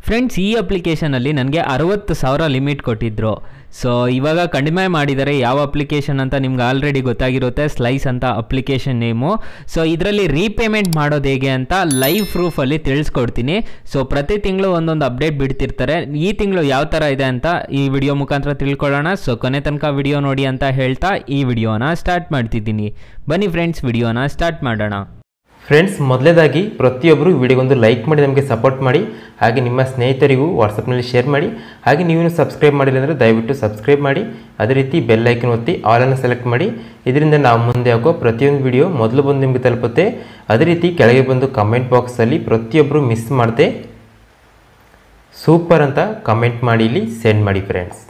friends ಈ ಅಪ್ಲಿಕೇಶನಲ್ಲಿ ನನಗೆ ಅರವತ್ತು ಸಾವಿರ ಲಿಮಿಟ್ ಕೊಟ್ಟಿದ್ರು ಸೊ ಇವಾಗ ಕಡಿಮೆ ಮಾಡಿದ್ದಾರೆ ಯಾವ ಅಪ್ಲಿಕೇಶನ್ ಅಂತ ನಿಮ್ಗೆ ಆಲ್ರೆಡಿ ಗೊತ್ತಾಗಿರುತ್ತೆ ಸ್ಲೈಸ್ ಅಂತ ಅಪ್ಲಿಕೇಶನ್ ನೇಮು ಸೊ ಇದರಲ್ಲಿ ರೀಪೇಮೆಂಟ್ ಮಾಡೋದು ಹೇಗೆ ಅಂತ ಲೈವ್ ಪ್ರೂಫಲ್ಲಿ ತಿಳಿಸ್ಕೊಡ್ತೀನಿ ಸೊ ಪ್ರತಿ ತಿಂಗಳು ಒಂದೊಂದು ಅಪ್ಡೇಟ್ ಬಿಡ್ತಿರ್ತಾರೆ ಈ ತಿಂಗಳು ಯಾವ ಥರ ಇದೆ ಅಂತ ಈ ವಿಡಿಯೋ ಮುಖಾಂತರ ತಿಳ್ಕೊಳ್ಳೋಣ ಸೊ ಕೊನೆ ತನಕ ವಿಡಿಯೋ ನೋಡಿ ಅಂತ ಹೇಳ್ತಾ ಈ ವಿಡಿಯೋನ ಸ್ಟಾರ್ಟ್ ಮಾಡ್ತಿದ್ದೀನಿ ಬನ್ನಿ ಫ್ರೆಂಡ್ಸ್ ವಿಡಿಯೋನ ಸ್ಟಾರ್ಟ್ ಮಾಡೋಣ ಫ್ರೆಂಡ್ಸ್ ಮೊದಲೇದಾಗಿ ಪ್ರತಿಯೊಬ್ಬರು ವಿಡಿಯೋಗೊಂದು ಲೈಕ್ ಮಾಡಿ ನಮಗೆ ಸಪೋರ್ಟ್ ಮಾಡಿ ಹಾಗೆ ನಿಮ್ಮ ಸ್ನೇಹಿತರಿಗೂ ವಾಟ್ಸಪ್ನಲ್ಲಿ ಶೇರ್ ಮಾಡಿ ಹಾಗೆ ನೀವು ಸಬ್ಸ್ಕ್ರೈಬ್ ಮಾಡಿಲ್ಲ ಅಂದರೆ ದಯವಿಟ್ಟು ಸಬ್ಸ್ಕ್ರೈಬ್ ಮಾಡಿ ಅದೇ ರೀತಿ ಬೆಲ್ ಐಕನ್ ಒತ್ತಿ ಆಲನ್ನು ಸೆಲೆಕ್ಟ್ ಮಾಡಿ ಇದರಿಂದ ನಾವು ಮುಂದೆ ಹಾಕೋ ಪ್ರತಿಯೊಂದು ವಿಡಿಯೋ ಮೊದಲು ಬಂದು ನಿಮಗೆ ತಲುಪುತ್ತೆ ಅದೇ ರೀತಿ ಕೆಳಗೆ ಬಂದು ಕಮೆಂಟ್ ಬಾಕ್ಸಲ್ಲಿ ಪ್ರತಿಯೊಬ್ಬರು ಮಿಸ್ ಮಾಡದೆ ಸೂಪರ್ ಅಂತ ಕಮೆಂಟ್ ಮಾಡಿ ಇಲ್ಲಿ ಸೆಂಡ್ ಮಾಡಿ ಫ್ರೆಂಡ್ಸ್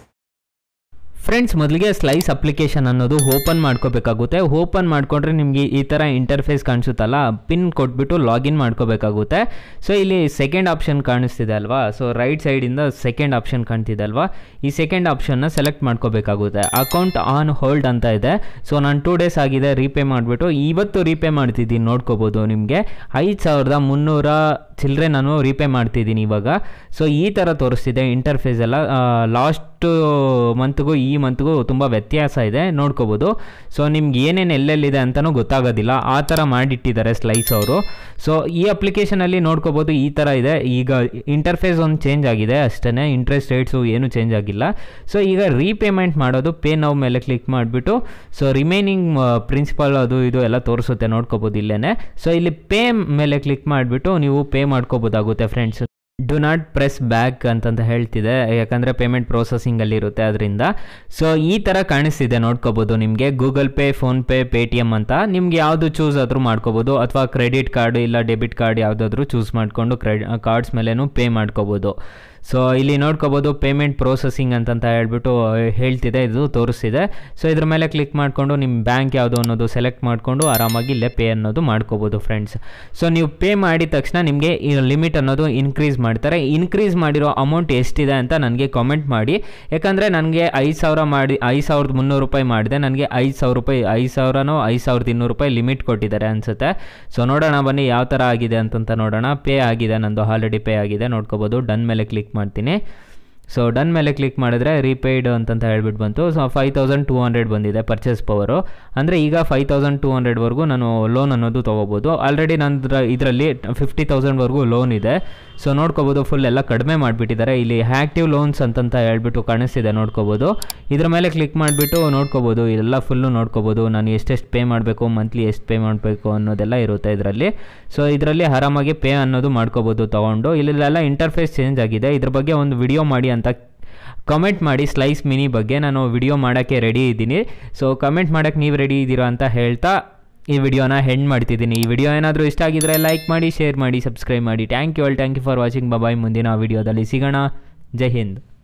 ಫ್ರೆಂಡ್ಸ್ ಮೊದಲಿಗೆ ಸ್ಲೈಸ್ ಅಪ್ಲಿಕೇಶನ್ ಅನ್ನೋದು ಓಪನ್ ಮಾಡ್ಕೋಬೇಕಾಗುತ್ತೆ ಓಪನ್ ಮಾಡಿಕೊಂಡ್ರೆ ನಿಮಗೆ ಈ ಥರ ಇಂಟರ್ಫೇಸ್ ಕಾಣಿಸುತ್ತಲ್ಲ ಪಿನ್ ಕೊಟ್ಬಿಟ್ಟು ಲಾಗಿನ್ ಮಾಡ್ಕೋಬೇಕಾಗುತ್ತೆ ಸೊ ಇಲ್ಲಿ ಸೆಕೆಂಡ್ ಆಪ್ಷನ್ ಕಾಣಿಸ್ತಿದೆ ಅಲ್ವಾ ಸೊ ರೈಟ್ ಸೈಡಿಂದ ಸೆಕೆಂಡ್ ಆಪ್ಷನ್ ಕಾಣ್ತಿದೆ ಅಲ್ವಾ ಈ ಸೆಕೆಂಡ್ ಆಪ್ಷನ್ನ ಸೆಲೆಕ್ಟ್ ಮಾಡ್ಕೋಬೇಕಾಗುತ್ತೆ ಅಕೌಂಟ್ ಆನ್ ಹೋಲ್ಡ್ ಅಂತ ಇದೆ ಸೊ ನಾನು ಟೂ ಡೇಸ್ ಆಗಿದೆ ರೀಪೇ ಮಾಡಿಬಿಟ್ಟು ಇವತ್ತು ರೀಪೇ ಮಾಡ್ತಿದ್ದೀನಿ ನೋಡ್ಕೋಬೋದು ನಿಮಗೆ ಐದು ಸಾವಿರದ ಮುನ್ನೂರ ಚಿಲ್ಲರೆ ನಾನು ರೀಪೇ ಮಾಡ್ತಿದ್ದೀನಿ ಇವಾಗ ಸೊ ಈ ಥರ ತೋರಿಸ್ತಿದೆ ಇಂಟರ್ಫೇಸ್ ಎಲ್ಲ ಲಾಸ್ಟ್ ಮಂತ್ಗೂ ಈ ಮಂತ್ಗೂ ತುಂಬ ವ್ಯತ್ಯಾಸ ಇದೆ ನೋಡ್ಕೋಬೋದು ಸೊ ನಿಮ್ಗೆ ಏನೇನು ಎಲ್ಲೆಲ್ಲಿದೆ ಅಂತಲೂ ಗೊತ್ತಾಗೋದಿಲ್ಲ ಆ ಥರ ಮಾಡಿಟ್ಟಿದ್ದಾರೆ ಸ್ಲೈಸ್ ಅವರು ಸೊ ಈ ಅಪ್ಲಿಕೇಶನಲ್ಲಿ ನೋಡ್ಕೋಬೋದು ಈ ಥರ ಇದೆ ಈಗ ಇಂಟರ್ಫೇಸ್ ಒಂದು ಚೇಂಜ್ ಆಗಿದೆ ಅಷ್ಟೇ ಇಂಟ್ರೆಸ್ಟ್ ರೇಟ್ಸು ಏನೂ ಚೇಂಜ್ ಆಗಿಲ್ಲ ಸೊ ಈಗ ರೀಪೇಮೆಂಟ್ ಮಾಡೋದು ಪೇ ನಾವು ಮೇಲೆ ಕ್ಲಿಕ್ ಮಾಡಿಬಿಟ್ಟು ಸೊ ರಿಮೈನಿಂಗ್ ಪ್ರಿನ್ಸಿಪಲ್ ಅದು ಇದು ಎಲ್ಲ ತೋರಿಸುತ್ತೆ ನೋಡ್ಕೋಬೋದು ಇಲ್ಲೇ ಸೊ ಇಲ್ಲಿ ಪೇ ಮೇಲೆ ಕ್ಲಿಕ್ ಮಾಡಿಬಿಟ್ಟು ನೀವು ಪೇ ಮಾಡ್ಕೋಬೋದಾಗುತ್ತೆ friends do not press back ಅಂತಂತ ಹೇಳ್ತಿದೆ ಯಾಕಂದರೆ ಪೇಮೆಂಟ್ ಪ್ರೊಸೆಸಿಂಗಲ್ಲಿ ಇರುತ್ತೆ ಅದರಿಂದ ಸೊ ಈ ಥರ ಕಾಣಿಸ್ತಿದೆ ನೋಡ್ಕೋಬೋದು ನಿಮಗೆ Google Pay PhonePe Paytm ಅಂತ ನಿಮ್ಗೆ ಯಾವುದು ಚೂಸ್ ಆದರೂ ಮಾಡ್ಕೋಬೋದು ಅಥವಾ ಕ್ರೆಡಿಟ್ ಕಾರ್ಡ್ ಇಲ್ಲ ಡೆಬಿಟ್ ಕಾರ್ಡ್ ಯಾವುದಾದ್ರೂ ಚೂಸ್ ಮಾಡಿಕೊಂಡು ಕ್ರೆಡ್ ಕಾರ್ಡ್ಸ್ ಮೇಲೇನು ಪೇ ಮಾಡ್ಕೋಬೋದು ಸೊ ಇಲ್ಲಿ ನೋಡ್ಕೋಬೋದು ಪೇಮೆಂಟ್ ಪ್ರೋಸೆಸಿಂಗ್ ಅಂತಂತ ಹೇಳ್ಬಿಟ್ಟು ಹೇಳ್ತಿದೆ ಇದು ತೋರಿಸ್ತಿದೆ ಸೊ ಇದ್ರ ಮೇಲೆ ಕ್ಲಿಕ್ ಮಾಡಿಕೊಂಡು ನಿಮ್ಮ ಬ್ಯಾಂಕ್ ಯಾವುದು ಅನ್ನೋದು ಸೆಲೆಕ್ಟ್ ಮಾಡಿಕೊಂಡು ಆರಾಮಾಗಿ ಇಲ್ಲೇ ಪೇ ಅನ್ನೋದು ಮಾಡ್ಕೋಬೋದು ಫ್ರೆಂಡ್ಸ್ ಸೊ ನೀವು ಪೇ ಮಾಡಿದ ತಕ್ಷಣ ನಿಮಗೆ ಈ ಲಿಮಿಟ್ ಅನ್ನೋದು ಇನ್ಕ್ರೀಸ್ ಮಾಡ್ತಾರೆ ಇನ್ಕ್ರೀಸ್ ಮಾಡಿರೋ ಅಮೌಂಟ್ ಎಷ್ಟಿದೆ ಅಂತ ನನಗೆ ಕಾಮೆಂಟ್ ಮಾಡಿ ಯಾಕಂದರೆ ನನಗೆ ಐದು ಸಾವಿರ ಮಾಡಿ ಐದು ಸಾವಿರದ ಮುನ್ನೂರು ರೂಪಾಯಿ ಮಾಡಿದೆ ನನಗೆ ಐದು ಸಾವಿರ ರೂಪಾಯಿ ಐದು ಸಾವಿರನೋ ಐದು ಸಾವಿರದ ಇನ್ನೂರು ರೂಪಾಯಿ ಲಿಮಿಟ್ ಕೊಟ್ಟಿದ್ದಾರೆ ಅನಿಸುತ್ತೆ ಸೊ ನೋಡೋಣ ಬನ್ನಿ ಯಾವ ಥರ ಆಗಿದೆ ಅಂತಂತ ನೋಡೋಣ ಪೇ ಆಗಿದೆ ನಂದು ಆಲ್ರೆಡಿ ಪೇ ಆಗಿದೆ ನೋಡ್ಕೋಬೋದು ಡನ್ ಮೇಲೆ ಕ್ಲಿಕ್ ಮಾಡ್ತೀನಿ ಸೊ ಡನ್ ಮೇಲೆ ಕ್ಲಿಕ್ ಮಾಡಿದ್ರೆ ರೀಪೇಯ್ಡ್ ಅಂತಂತ ಹೇಳ್ಬಿಟ್ಟು ಬಂತು so five thousand two hundred ಬಂದಿದೆ ಪರ್ಚೇಸ್ ಪವರು ಅಂದರೆ ಈಗ ಫೈವ್ ತೌಸಂಡ್ ಟೂ ಹಂಡ್ರೆಡ್ವರೆಗೂ ನಾನು ಲೋನ್ ಅನ್ನೋದು ತೊಗೋಬೋದು ಆಲ್ರೆಡಿ ನಂತರ ಇದರಲ್ಲಿ ಫಿಫ್ಟಿ ತೌಸಂಡ್ವರೆಗೂ ಲೋನ್ ಇದೆ ಸೊ ನೋಡ್ಕೋಬೋದು ಫುಲ್ ಎಲ್ಲ ಕಡಿಮೆ ಮಾಡಿಬಿಟ್ಟಿದ್ದಾರೆ ಇಲ್ಲಿ ಆ್ಯಕ್ಟಿವ್ ಲೋನ್ಸ್ ಅಂತಂತ ಹೇಳ್ಬಿಟ್ಟು ಕಾಣಿಸ್ತಿದೆ ನೋಡ್ಕೋಬೋದು ಇದ್ರ ಮೇಲೆ ಕ್ಲಿಕ್ ಮಾಡಿಬಿಟ್ಟು ನೋಡ್ಕೋಬೋದು ಇದೆಲ್ಲ ಫುಲ್ಲು ನೋಡ್ಕೋಬೋದು ನಾನು ಎಷ್ಟೆಷ್ಟು ಪೇ ಮಾಡಬೇಕು ಮಂತ್ಲಿ ಎಷ್ಟು ಪೇ ಮಾಡಬೇಕು ಅನ್ನೋದೆಲ್ಲ ಇರುತ್ತೆ ಇದರಲ್ಲಿ ಸೊ ಇದರಲ್ಲಿ ಆರಾಮಾಗಿ ಪೇ ಅನ್ನೋದು ಮಾಡ್ಕೋಬೋದು ತೊಗೊಂಡು ಇಲ್ಲೆಲ್ಲ ಇಂಟರ್ಫೇಸ್ ಚೇಂಜ್ ಆಗಿದೆ ಇದ್ರ ಬಗ್ಗೆ ಒಂದು ವಿಡಿಯೋ ಮಾಡಿ ಅಂತ ಕಮೆಂಟ್ ಮಾಡಿ ಸ್ಲೈಸ್ ಮಿನಿ ಬಗ್ಗೆ ನಾನು ವಿಡಿಯೋ ಮಾಡೋಕ್ಕೆ ರೆಡಿ ಇದ್ದೀನಿ ಸೊ ಕಮೆಂಟ್ ಮಾಡೋಕ್ಕೆ ನೀವು ರೆಡಿ ಇದ್ದೀರಾ ಅಂತ ಹೇಳ್ತಾ ಈ ವಿಡಿಯೋನ ಹೆಂಡ್ ಮಾಡ್ತಿದ್ದೀನಿ ಈ ವಿಡಿಯೋ ಏನಾದರೂ ಇಷ್ಟ ಆಗಿದ್ರೆ ಲೈಕ್ ಮಾಡಿ ಶೇರ್ ಮಾಡಿ ಸಬ್ಸ್ಕ್ರೈಬ್ ಮಾಡಿ thank you all thank you for watching bye ಮುಂದಿನ ವಿಡಿಯೋದಲ್ಲಿ ಸಿಗೋಣ ಜೈ ಹಿಂದ್